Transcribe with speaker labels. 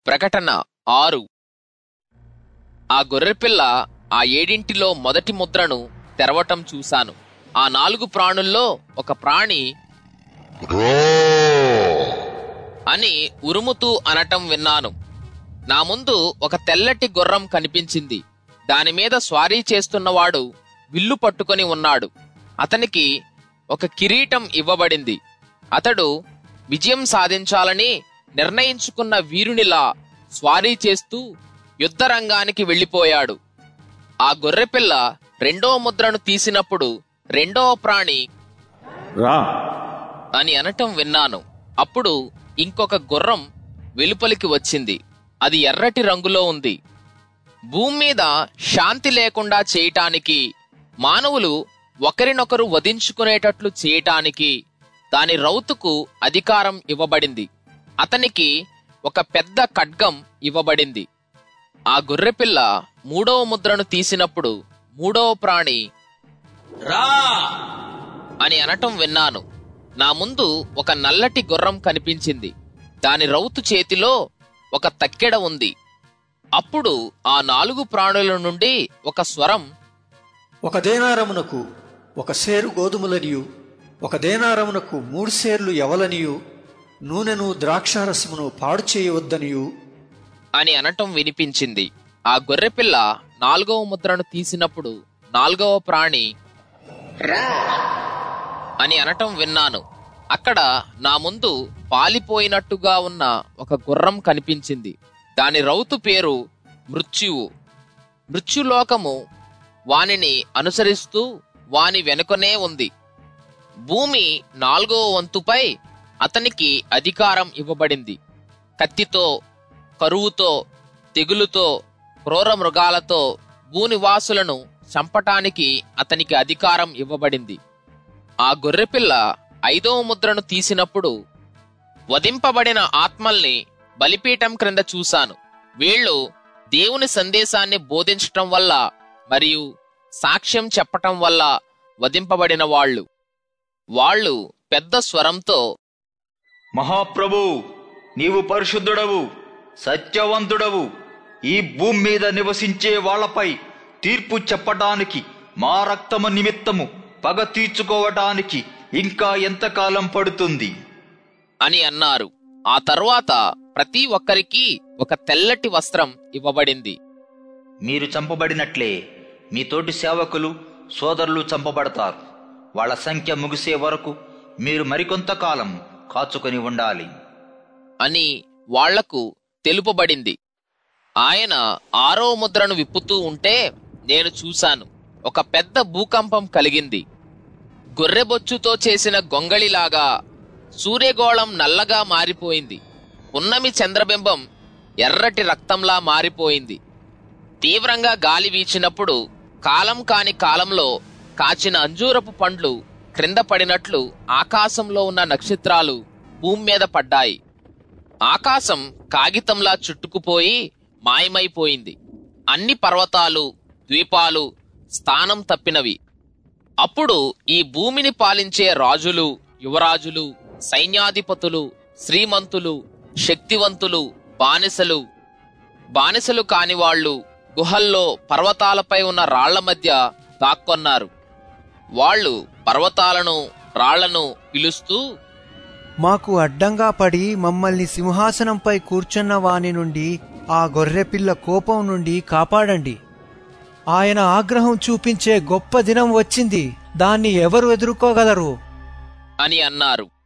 Speaker 1: ప్రకటన ఆరు ఆ గొర్రెపిల్ల ఆ ఏడింటిలో మొదటి ముద్రను తెరవటం చూశాను ఆ నాలుగు ప్రాణుల్లో ఒక ప్రాణి అని ఉరుముతూ అనటం విన్నాను నా ముందు ఒక తెల్లటి గుర్రం కనిపించింది దానిమీద స్వారీ చేస్తున్నవాడు విల్లు పట్టుకొని ఉన్నాడు అతనికి ఒక కిరీటం ఇవ్వబడింది అతడు విజయం సాధించాలని నిర్ణయించుకున్న వీరునిలా స్వారీ చేస్తూ యుద్ధరంగానికి వెళ్ళిపోయాడు ఆ గొర్రెపిల్ల రెండో ముద్రను తీసినప్పుడు రెండవ ప్రాణి
Speaker 2: రా
Speaker 1: అని అనటం విన్నాను అప్పుడు ఇంకొక గుర్రం వెలుపలికి వచ్చింది అది ఎర్రటి రంగులో ఉంది భూమి మీద శాంతి లేకుండా చేయటానికి మానవులు ఒకరినొకరు వధించుకునేటట్లు చేయటానికి దాని రౌతుకు అధికారం ఇవ్వబడింది అతనికి ఒక పెద్ద ఖడ్గం ఇవ్వబడింది ఆ గొర్రెపిల్ల మూడవ ముద్రను తీసినప్పుడు మూడవ ప్రాణి
Speaker 3: రా
Speaker 1: అని అనటం విన్నాను నా ముందు ఒక నల్లటి గుర్రం కనిపించింది దాని రౌతు చేతిలో ఒక తక్కెడ ఉంది అప్పుడు ఆ నాలుగు ప్రాణుల నుండి ఒక స్వరం
Speaker 4: ఒక దేనారమునకు ఒక సేరు గోధుమలనియు ఒక దేనారమునకు మూడు సేర్లు ఎవలనియు నూనెను ద్రాక్షారసమును పాడు చేయవద్దనియు
Speaker 1: అని అనటం వినిపించింది ఆ గొర్రెపిల్ల నాలుగవ ముద్రను తీసినప్పుడు నాలుగవ ప్రాణి అని అనటం విన్నాను అక్కడ నా ముందు పాలిపోయినట్టుగా ఉన్న ఒక గుర్రం కనిపించింది దాని రౌతు పేరు మృత్యువు మృత్యులోకము వానిని అనుసరిస్తూ వాని వెనుకనే ఉంది భూమి నాలుగో వంతుపై అతనికి అధికారం ఇవ్వబడింది కత్తితో కరువుతో తెగులుతో క్రూర మృగాలతో భూనివాసులను చంపటానికి అతనికి అధికారం ఇవ్వబడింది ఆ గొర్రెపిల్ల ఐదవ ముద్రను తీసినప్పుడు వధింపబడిన ఆత్మల్ని బలిపీఠం క్రింద చూశాను వీళ్ళు దేవుని సందేశాన్ని బోధించటం వల్ల మరియు సాక్ష్యం చెప్పటం వల్ల వధింపబడిన వాళ్ళు వాళ్ళు పెద్ద స్వరంతో
Speaker 3: మహాప్రభు నీవు పరిశుద్ధుడవు సత్యవంతుడవు ఈ భూమి మీద నివసించే వాళ్ళపై తీర్పు చెప్పటానికి మా రక్తము నిమిత్తము పగ తీర్చుకోవటానికి ఇంకా ఎంతకాలం పడుతుంది
Speaker 1: అని అన్నారు ఆ తరువాత ప్రతి ఒక్కరికి ఒక తెల్లటి వస్త్రం ఇవ్వబడింది
Speaker 3: మీరు చంపబడినట్లే మీ తోటి సేవకులు సోదరులు చంపబడతారు వాళ్ళ సంఖ్య ముగిసే వరకు మీరు మరికొంతకాలం కాచుకొని ఉండాలి
Speaker 1: అని వాళ్లకు తెలుపబడింది ఆయన ఆరో ముద్రను విప్పుతూ ఉంటే నేను చూశాను ఒక పెద్ద భూకంపం కలిగింది గొర్రెబొచ్చుతో చేసిన గొంగళిలాగా సూర్యగోళం నల్లగా మారిపోయింది పున్నమి చంద్రబింబం ఎర్రటి రక్తంలా మారిపోయింది తీవ్రంగా గాలి వీచినప్పుడు కాలం కాని కాలంలో కాచిన అంజూరపు పండ్లు క్రింద పడినట్లు ఆకాశంలో ఉన్న నక్షత్రాలు భూమి మీద పడ్డాయి ఆకాశం కాగితంలా చుట్టుకుపోయి మాయమైపోయింది అన్ని పర్వతాలు ద్వీపాలు స్థానం తప్పినవి అప్పుడు ఈ భూమిని పాలించే రాజులు యువరాజులు సైన్యాధిపతులు శ్రీమంతులు శక్తివంతులు బానిసలు బానిసలు కాని వాళ్ళు గుహల్లో పర్వతాలపై ఉన్న రాళ్ల మధ్య దాక్కొన్నారు వాళ్ళు పర్వతాలను రాళ్లను పిలుస్తూ
Speaker 5: మాకు అడ్డంగా పడి మమ్మల్ని సింహాసనంపై కూర్చున్న వాని నుండి ఆ గొర్రెపిల్ల కోపం నుండి కాపాడండి ఆయన ఆగ్రహం చూపించే గొప్ప దినం వచ్చింది దాన్ని ఎవరు ఎదుర్కోగలరు
Speaker 1: అని అన్నారు